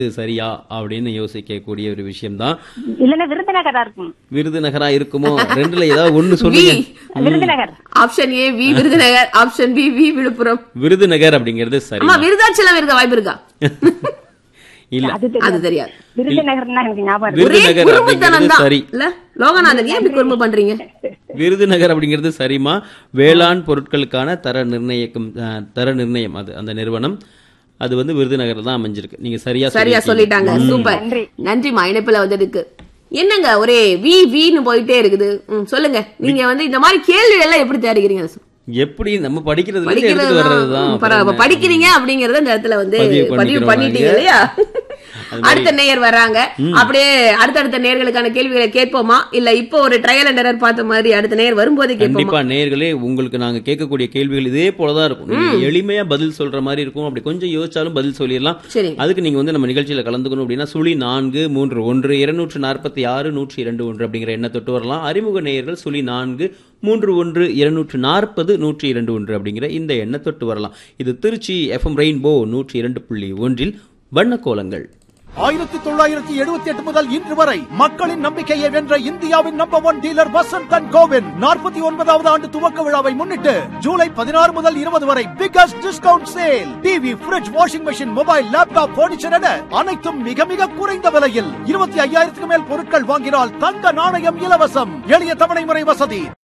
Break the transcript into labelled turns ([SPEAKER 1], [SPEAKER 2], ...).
[SPEAKER 1] இது சரியா அப்படின்னு யோசிக்கக்கூடிய ஒரு விஷயம்தான்
[SPEAKER 2] இல்லன்னா விருதுநகரா இருக்கும்
[SPEAKER 1] விருதுநகரா இருக்குமோ ரெண்டுல ஏதாவது ஒண்ணு
[SPEAKER 3] வி
[SPEAKER 1] சொல்லுங்க
[SPEAKER 2] Virudhunagar
[SPEAKER 3] option A V Virudhunagar option B V Viluppuram
[SPEAKER 1] Virudhunagar அப்படிங்கிறது சரி
[SPEAKER 3] ஆமா விருதாச்சலம் இருக்க வாய்ப்பு இருக்கா
[SPEAKER 1] இல்ல
[SPEAKER 2] அது
[SPEAKER 3] அது
[SPEAKER 2] தெரியாது
[SPEAKER 3] தெரியாது
[SPEAKER 2] விருதுநகர்னா எனக்கு ஞாபகம் இருக்கு
[SPEAKER 3] ஒரே
[SPEAKER 1] விருதுநகர்
[SPEAKER 3] குடும்பத்தனம்
[SPEAKER 1] அப்படிங்கிறது
[SPEAKER 3] தான்
[SPEAKER 1] சரி
[SPEAKER 3] இல்ல லோகநாதன் ஏன் இப்படி குடும்பம் பண்றீங்க
[SPEAKER 1] விருதுநகர் அப்படிங்கிறது சரிமா வேளாண் பொருட்களுக்கான தர நிர்ணயிக்கும் அஹ், தர நிர்ணயம் அது அந்த நிறுவனம் அது வந்து விருதுநகர்ல தான் அமைஞ்சிருக்கு நீங்க சரியா
[SPEAKER 3] சரியா
[SPEAKER 1] சொல்லியிருக்கீங்க.
[SPEAKER 3] சொல்லிட்டாங்க சூப்பர்
[SPEAKER 2] நன்றி.
[SPEAKER 3] நன்றிமா இணைப்புல வந்ததுக்கு என்னங்க ஒரே வி வின்னு போயிட்டே இருக்குது ம், சொல்லுங்க நீங்க வந்து இந்த மாதிரி கேள்வி எல்லாம் எப்படி தயாரிக்கிறீங்க
[SPEAKER 1] எப்படி நம்ம படிக்கிறதுல இருந்து எடுத்துட்டு
[SPEAKER 3] படிக்கிறது
[SPEAKER 1] வர்றதுதான்
[SPEAKER 3] பரவாயில்ல படிக்கிறீங்க அப்படிங்கறத இந்த இடத்துல வந்து
[SPEAKER 1] பதிவு
[SPEAKER 3] பதிவு
[SPEAKER 1] பண்ணிக்கிறோம்
[SPEAKER 3] பண்ணிட்டீங்க
[SPEAKER 1] நாங்க.
[SPEAKER 3] இல்லையா
[SPEAKER 1] அது
[SPEAKER 3] அடுத்த நேயர் வர்றாங்க அப்படியே அடுத்தடுத்த நேயர்களுக்கான கேள்விகளை கேட்போமா இல்ல இப்போ ஒரு ட்ரையல் அண்ட் எரர் பார்த்த மாதிரி அடுத்த நேயர் வரும்போதே கேட்போமா
[SPEAKER 1] கண்டிப்பா நேர்களே உங்களுக்கு நாங்க கேட்கக்கூடிய கேள்விகள் இதே போலதான் இருக்கும் நீங்க எளிமையா பதில் சொல்ற மாதிரி இருக்கும் அப்படி கொஞ்சம் யோசிச்சாலும் பதில் சொல்லிடலாம்
[SPEAKER 3] சரி
[SPEAKER 1] அதுக்கு நீங்க வந்து நம்ம நிகழ்ச்சியில கலந்துக்கணும் அப்படின்னா சுழி நான்கு மூன்று ஒன்று இருநூற்று நாற்பத்தி ஆறு நூற்றி இரண்டு ஒன்று அப்படிங்கிற எண்ணை தொட்டு வரலாம் அறிமுக நேயர்கள் சுழி நான்கு மூன்று ஒன்று இருநூற்று நாற்பது நூற்றி இரண்டு ஒன்று அப்படிங்கிற இந்த எண்ணை தொட்டு வரலாம் இது திருச்சி எஃப்எம் ரெயின்போ நூற்றி இரண்டு புள்ளி ஒன்றில் வண்ணக்கோலங்கள்
[SPEAKER 4] ஆயிரத்தி தொள்ளாயிரத்தி எழுபத்தி எட்டு முதல் இன்று வரை மக்களின் நம்பிக்கையை வென்ற இந்தியாவின் number one dealer Vasanth and Co நாற்பத்தி ஒன்பதாவது ஆண்டு துவக்க விழாவை முன்னிட்டு ஜூலை பதினாறு முதல் இருபது வரை biggest discount sale TV fridge washing machine mobile laptop furniture என அனைத்தும் மிக மிக குறைந்த விலையில் இருபத்தி ஐயாயிரத்துக்கு மேல் பொருட்கள் வாங்கினால் தங்க நாணயம் இலவசம் எளிய தவணை முறை வசதி